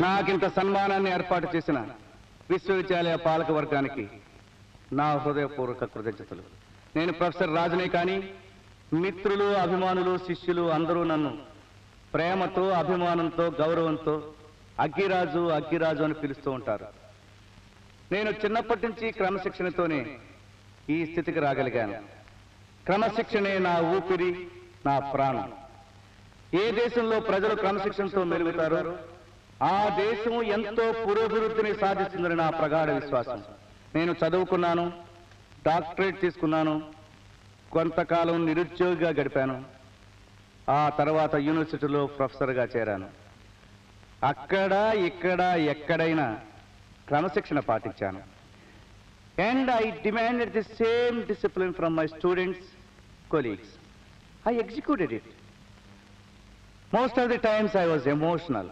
నాకింత సన్మానాన్ని ఏర్పాటు చేసిన విశ్వవిద్యాలయ పాలక వర్గానికి నా హృదయపూర్వక కృతజ్ఞతలు నేను ప్రొఫెసర్ రాజునే కానీ మిత్రులు అభిమానులు శిష్యులు అందరూ నన్ను ప్రేమతో అభిమానంతో గౌరవంతో అగ్గిరాజు అగ్గిరాజు అని పిలుస్తూ ఉంటారు నేను చిన్నప్పటి నుంచి క్రమశిక్షణతోనే ఈ స్థితికి రాగలిగాను క్రమశిక్షణే నా ఊపిరి నా ప్రాణం ఏ దేశంలో ప్రజలు క్రమశిక్షణతో మెలుగుతారో ఆ దేశం ఎంతో పురోభివృద్ధిని సాధిస్తుందని నా ప్రగాఢ విశ్వాసం నేను చదువుకున్నాను డాక్టరేట్ తీసుకున్నాను కొంతకాలం నిరుద్యోగిగా గడిపాను ఆ తర్వాత యూనివర్సిటీలో ప్రొఫెసర్గా చేరాను అక్కడ ఇక్కడ ఎక్కడైనా క్రమశిక్షణ పాటించాను and I demanded the same discipline from my students colleagues I executed it most of the times I was emotional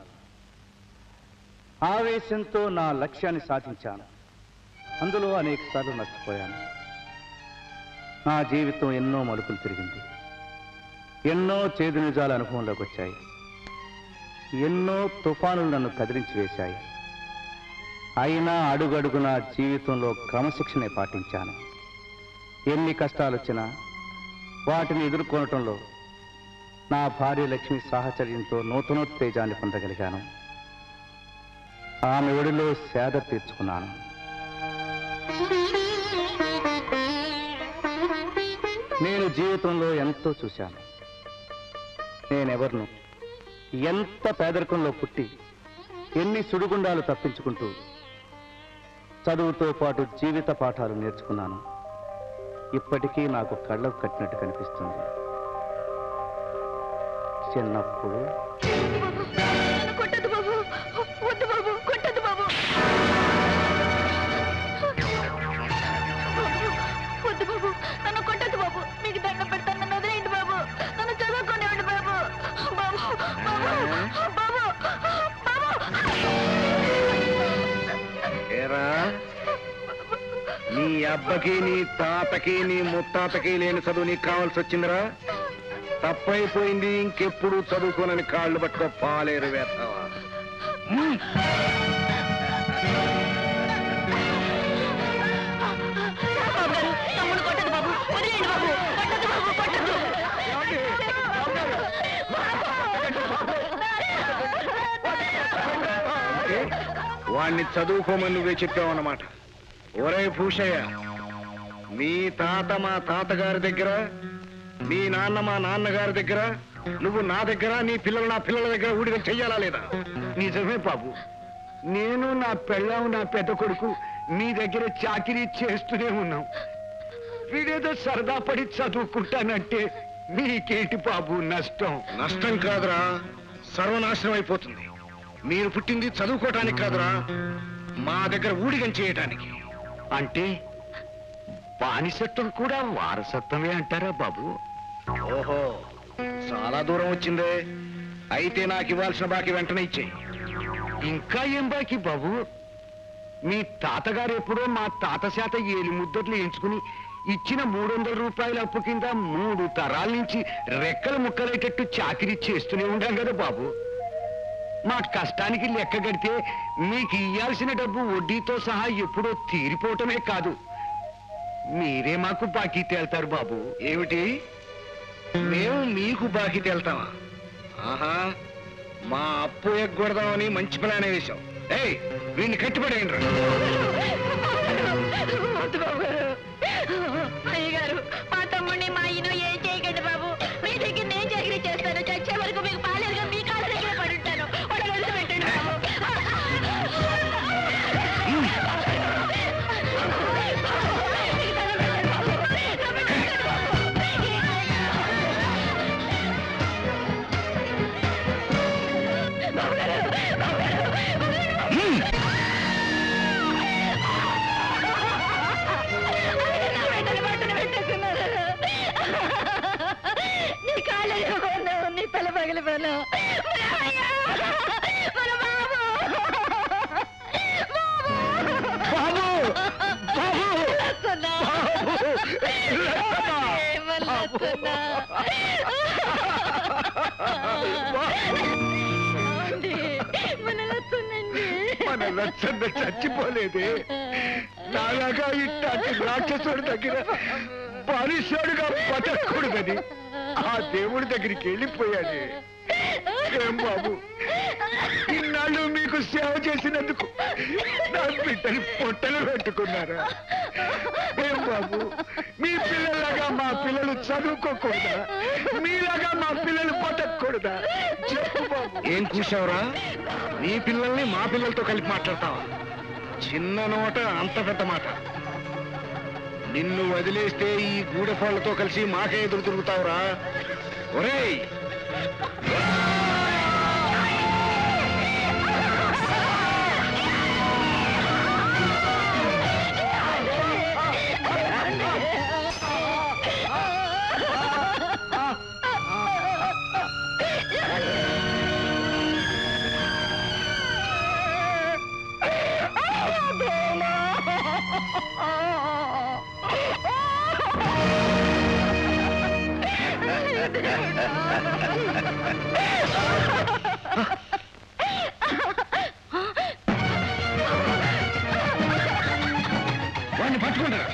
ఆవేశంతో నా లక్ష్యాన్ని సాధించాను అందులో అనేక సార్లు నష్టపోయాను నా జీవితం ఎన్నో మలుపులు తిరిగింది ఎన్నో చేదు నిజాల అనుభవంలోకి వచ్చాయి ఎన్నో తుఫానులు నన్ను కదిలించి వేశాయి అయినా అడుగడుగున జీవితంలో క్రమశిక్షణే పాటించాను ఎన్ని కష్టాలు వచ్చినా వాటిని ఎదుర్కొనటంలో నా భార్య లక్ష్మి సాహచర్యంతో నూతనోత్తేజాన్ని పొందగలిగాను ఆమె ఒడిలో సేద తీర్చుకున్నాను నేను జీవితంలో ఎంతో చూశాను నేనెవరిను ఎంత పేదరికంలో పుట్టి ఎన్ని సుడిగుండాలు తప్పించుకుంటూ చదువుతో పాటు జీవిత పాఠాలు నేర్చుకున్నాను ఇప్పటికీ నాకు కళ్ళకు కట్టినట్టు కనిపిస్తుంది చిన్నప్పుడు నన్ను కొట్టద్దు బాబు వద్దు బాబు కొట్టద్దు బాబు బాబు, వద్దు బాబు నన్ను కొట్టద్దు బాబు మీకు దండం పెడతాను నన్ను వదిలేయండి బాబు నన్ను చదువుకోనివ్వండి బాబు బాబు బాబు బాబు బాబు ఏరా నీ అబ్బకి నీ తాతకి నీ ముత్తాతకి లేని చదువు నీకు కావాల్సి వచ్చిందిరా తప్పైపోయింది ఇంకెప్పుడు చదువుకోనని కాళ్ళు పట్టుకో పాలేరు వేస్తావా హ్మ్. బాబు గారు తమ్ముడు కొట్టదు బాబు వదిలేయండి బాబు కొట్టదు బాబు కొట్టదు అంటే వాణ్ణి చదువుకోమని నువ్వే చెప్పావన్నమాట ఒరే భూషయ్య మీ తాత మా తాతగారి దగ్గర మీ నాన్న మా నాన్నగారి దగ్గర నువ్వు నా దగ్గర నీ పిల్లలు నా పిల్లల దగ్గర ఊడిగ చెయ్యాలా లేదా నిజమే బాబు నేను నా పెళ్ళాం నా పెద్ద కొడుకు మీ దగ్గర చాకిరీ చేస్తూనే ఉన్నాం వీడేదో సరదా పడి చదువుకుంటానంటే మీకేంటి బాబు నష్టం నష్టం కాదురా సర్వనాశనం అయిపోతుంది మీరు పుట్టింది చదువుకోవటానికి కాదురా మా దగ్గర ఊడిగం చేయటానికి అంటే బానిసత్వం కూడా వారసత్వమే అంటారా బాబు ఓహో చాలా దూరం వచ్చిందే అయితే నాకు ఇవ్వాల్సిన బాకీ వెంటనే ఇచ్చేయి ఇంకా ఏం బాకి బాబు మీ తాతగారు ఎప్పుడో మా తాత శాత ఏలి ముద్దట్లు ఎంచుకుని ఇచ్చిన మూడు వందల రూపాయల అప్పు కింద మూడు తరాల నుంచి రెక్కలు ముక్కలేటట్టు చాకిరీ చేస్తూనే ఉండాం కదా బాబు మా కష్టానికి లెక్క కడితే మీకు ఇయ్యాల్సిన డబ్బు వడ్డీతో సహా ఎప్పుడో తీరిపోవటమే కాదు మీరే మాకు బాకీ తేల్తారు బాబు ఏమిటి మేము మీకు బాకీ తెలుతామా ఆహా మా అప్పు ఎగ్గొడదామని మంచి ప్లాన్ వేశాం ఏయ్ వీడిని కట్టిపడేయండి వద్దు బాబు గారు అయ్యగారు మా తమ్ముడిని మా అయ్యను ఏం చేయకండి బాబు మీ దగ్గర నేను చాకరీ చేస్తాను చచ్చే వరకు మీకు పాలేరుగా మీ కాళ్ళ దగ్గర పడి ఉంటాను వాడు వదిలిపెట్టండి బాబు నీ కాళ్ళు నీ పిల్ల పగిలి పిల్ల మన బాబు బాబు బాబు వస్తున్నా వస్తున్నా మన వస్తుందండి మన రచ్చన్న చచ్చిపోలేదే నాలాగా ఇట్లాంటి రాక్షసుడి దగ్గర బాలిశాడుగా బతకూడదని ఆ దేవుడి దగ్గరికి వెళ్ళిపోయాడే ఏం బాబు ఇన్నాళ్ళు మీకు సేవ చేసినందుకు నా బిడ్డని పొట్టలు పెట్టుకున్నారా ఏం బాబు మీ పిల్లలాగా మా పిల్లలు చదువుకోకూడదా మీలాగా మా పిల్లలు బతకూడదా చెప్పు బాబు ఏం కూసావురా నీ పిల్లల్ని మా పిల్లలతో కలిపి మాట్లాడతావా చిన్న నోట అంత పెద్ద మాట నిన్ను వదిలేస్తే ఈ గూడెపాళ్ళతో కలిసి మాకే ఎదురు తిరుగుతావురా ఒరేయ్ వాడిని పట్టుకుంటారా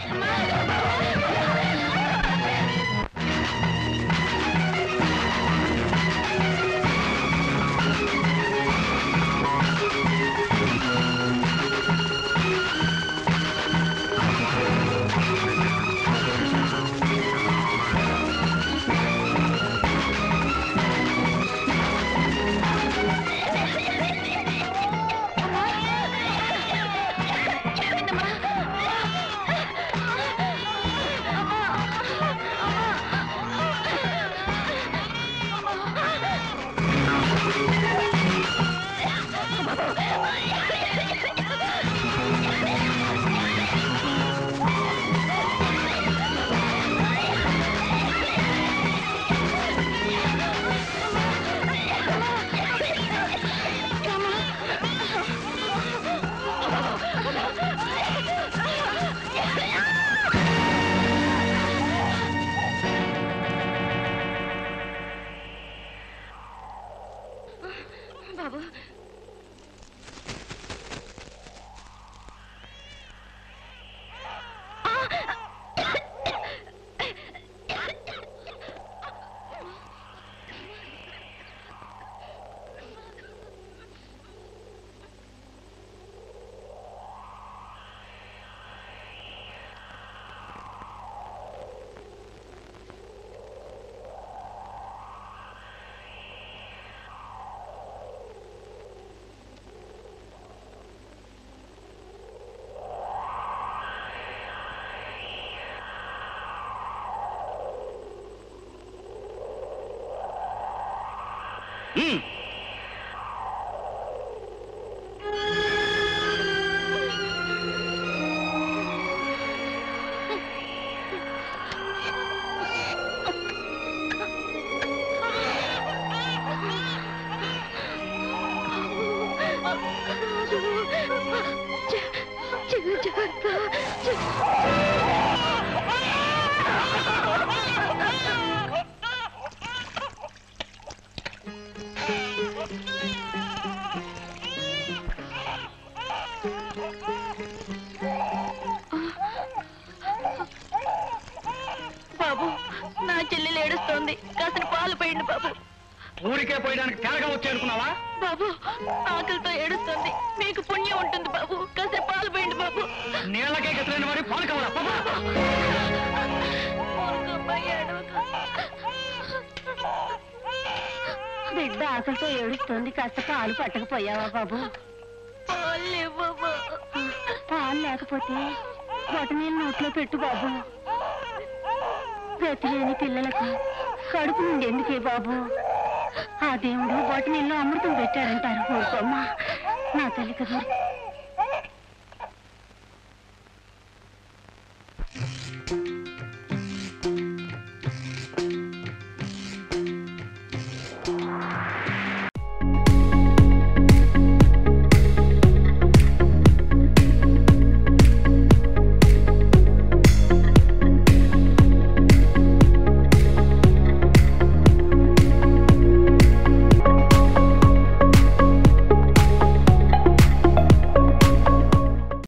బాబు బాబు నా చెల్లెలు ఏడుస్తోంది కాసిన పాలు పోయండి బాబు ఊరికే పోయడానికి తేరగా వచ్చి అనుకున్నావా బాబు ఆకలితో ఏడుస్తోంది మీకు పుణ్యం ఉంటుంది బాబు కాసిన పాలు పోయండి బాబు నీళ్ళకే గెతలేని వాడి పాలు కావాలా ఊరుకోమ్మా, ఏడవకు. బిడ్డ ఆకలితో ఏడుస్తోంది కాస్త పాలు పట్టకపోయావా బాబు పాలు లేవమ్మా. పాలు లేకపోతే బొటనీళ్ళు నోట్లో పెట్టు బాబు గతి లేని పిల్లలకు కడుపు నుండి ఎందుకే బాబు ఆ దేవుడు బొటనీళ్ళు అమృతం పెట్టాడంటారు ఊరుకోమ్మా నా తల్లి కదా